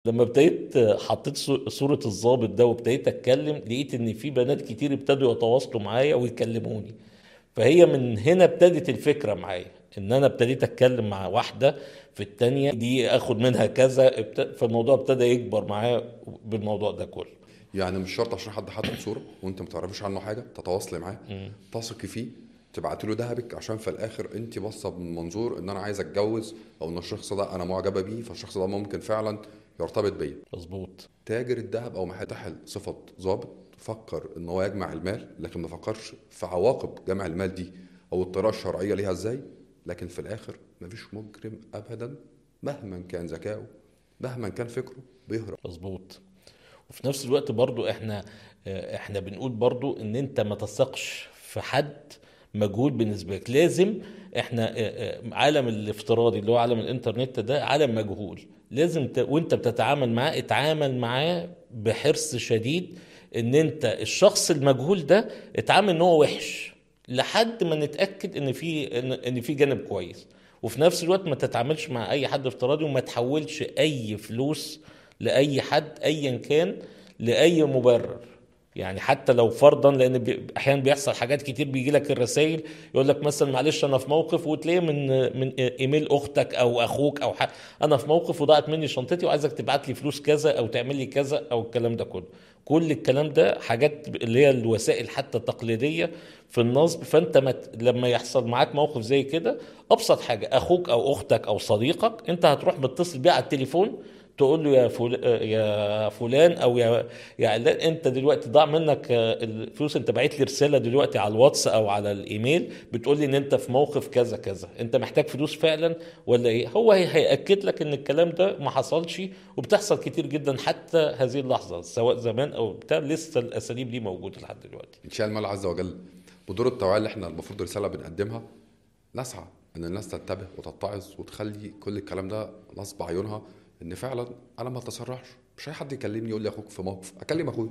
لما ابتديت حطيت صو- صورة الضابط ده وابتديت اتكلم لقيت ان في بنات كتير ابتدوا يتواصلوا معايا ويكلموني فهي من هنا ابتدت الفكرة معايا ان انا ابتديت اتكلم مع واحدة في التانية دي اخد منها كذا ابت- فالموضوع ابتدى يكبر معايا بالموضوع ده كله يعني مش شرط عشان حد حاطط صوره وانت ما تعرفش عنه حاجه تتواصلي معاه تثقي فيه تبعتي له ذهبك عشان في الاخر انت باصه من منظور ان انا عايز اتجوز او ان الشخص ده انا معجبه بيه فالشخص ده ممكن فعلا يرتبط بيا مظبوط تاجر الذهب او محتحل صفه ضابط فكر ان هو يجمع المال لكن ما فكرش في عواقب جمع المال دي او الطريقه الشرعيه ليها ازاي لكن في الاخر مفيش مجرم ابدا مهما كان ذكائه مهما كان فكره بيهرب مظبوط وفي نفس الوقت برضو احنا اه، احنا بنقول برضو ان انت ما تثقش في حد مجهول بالنسبه لك لازم احنا اه، اه، عالم الافتراضي اللي هو عالم الانترنت ده عالم مجهول لازم ت... وانت بتتعامل معاه اتعامل معاه بحرص شديد ان انت الشخص المجهول ده اتعامل ان هو وحش لحد ما نتاكد ان في ان إن في جانب كويس وفي نفس الوقت ما تتعاملش مع اي حد افتراضي وما تحولش اي فلوس لاي حد ايا كان لاي مبرر يعني حتى لو فرضا لان بي- احيانا بيحصل حاجات كتير بيجي لك الرسائل يقول لك مثلا معلش انا في موقف وتلاقيه من من ايميل اختك او اخوك او حد انا في موقف وضاعت مني شنطتي وعايزك تبعت لي فلوس كذا او تعمل لي كذا او الكلام ده كله كل الكلام ده حاجات اللي هي الوسائل حتى التقليديه في النصب فانت ما ت- لما يحصل معاك موقف زي كده ابسط حاجه اخوك او اختك او صديقك انت هتروح متصل بيه على التليفون تقول له يا فل... يا فلان او يا يا علان انت دلوقتي ضاع منك آه، الفلوس انت بعت لي رساله دلوقتي على الواتس او على الايميل بتقول لي ان انت في موقف كذا كذا انت محتاج فلوس فعلا ولا ايه هو هي- هياكد لك ان الكلام ده ما حصلش وبتحصل كتير جدا حتى هذه اللحظه سواء زمان او بتاع لسه الاساليب دي موجوده لحد دلوقتي ان شاء المال عز وجل ودور التوعيه اللي احنا المفروض رساله بنقدمها نسعى ان الناس تنتبه وتتعظ وتخلي كل الكلام ده نصب عيونها ان فعلا انا ما اتسرعش مش اي حد يكلمني يقول لي اخوك في موقف اكلم اخويا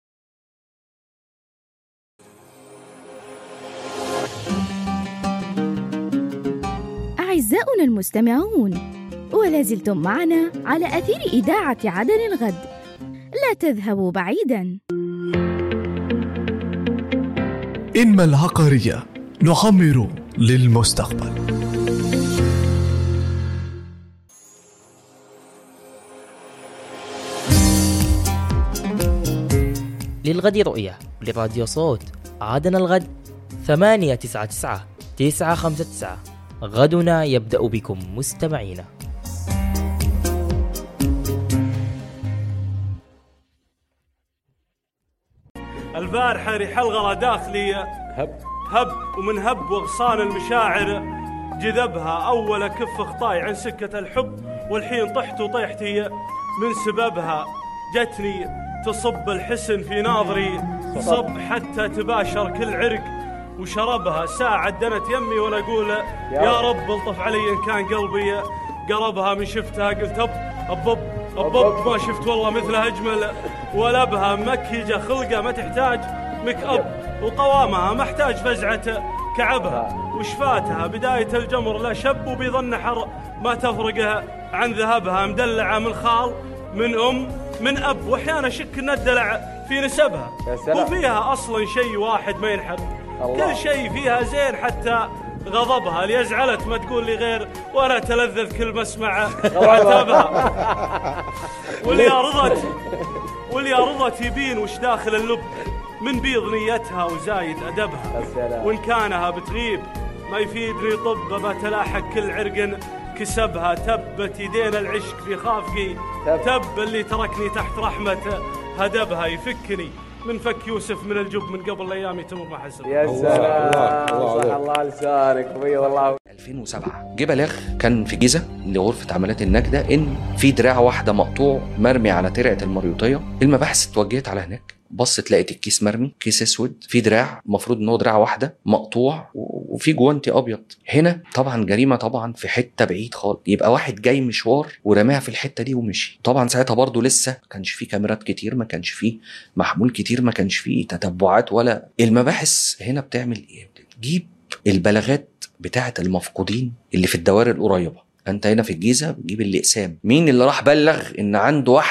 أعزاؤنا المستمعون ولا زلتم معنا على أثير إذاعة عدن الغد لا تذهبوا بعيدا إنما العقارية نعمر للمستقبل للغد رؤية لراديو صوت عادنا الغد ثمانية تسعة تسعة تسعة خمسة تسعة غدنا يبدأ بكم مستمعينا البارحة ريح الغلا داخلي هب هب ومن هب واغصان المشاعر جذبها أول كف خطاي عن سكة الحب والحين طحت وطيحتي من سببها جتني تصب الحسن في ناظري صب حتى تباشر كل عرق وشربها ساعة دنت يمي وانا اقول يا رب الطف علي ان كان قلبي قربها من شفتها قلت اب ابب ابب ما شفت والله مثلها اجمل ولا بها مكيجة خلقة ما تحتاج ميك اب وقوامها محتاج فزعة كعبها وشفاتها بداية الجمر لا شب وبيض النحر ما تفرقها عن ذهبها مدلعة من خال من أم من أب وأحيانا شك إن الدلع في نسبها وفيها أصلا شيء واحد ما ينحب كل شيء فيها زين حتى غضبها اللي ازعلت ما تقول لي غير ولا تلذذ كل ما اسمع عتابها واللي رضت واللي رضت يبين وش داخل اللب من بيض نيتها وزايد أدبها وإن كانها بتغيب ما يفيدني طب بتلاحق كل عرق كسبها تبت يدين العشق في خافقي تب اللي تركني تحت رحمة هدبها يفكني من فك يوسف من الجب من قبل الايام تمر ما حسب يا سلام صح الله لسانك ابوي والله 2007 جه بلاغ كان في جيزه لغرفه عمليات النجده ان في دراع واحده مقطوع مرمي على ترعه المريوطيه المباحث اتوجهت على هناك بصت لقيت الكيس مرمي كيس اسود في دراع المفروض ان هو دراع واحده مقطوع و- وفي جوانتي ابيض هنا طبعا جريمه طبعا في حته بعيد خالص يبقى واحد جاي مشوار ورماها في الحته دي ومشي طبعا ساعتها برضو لسه ما كانش في كاميرات كتير ما كانش في محمول كتير ما كانش في تتبعات ولا المباحث هنا بتعمل ايه بتجيب البلاغات بتاعه المفقودين اللي في الدوائر القريبه انت هنا في الجيزه بتجيب الاقسام مين اللي راح بلغ ان عنده واحد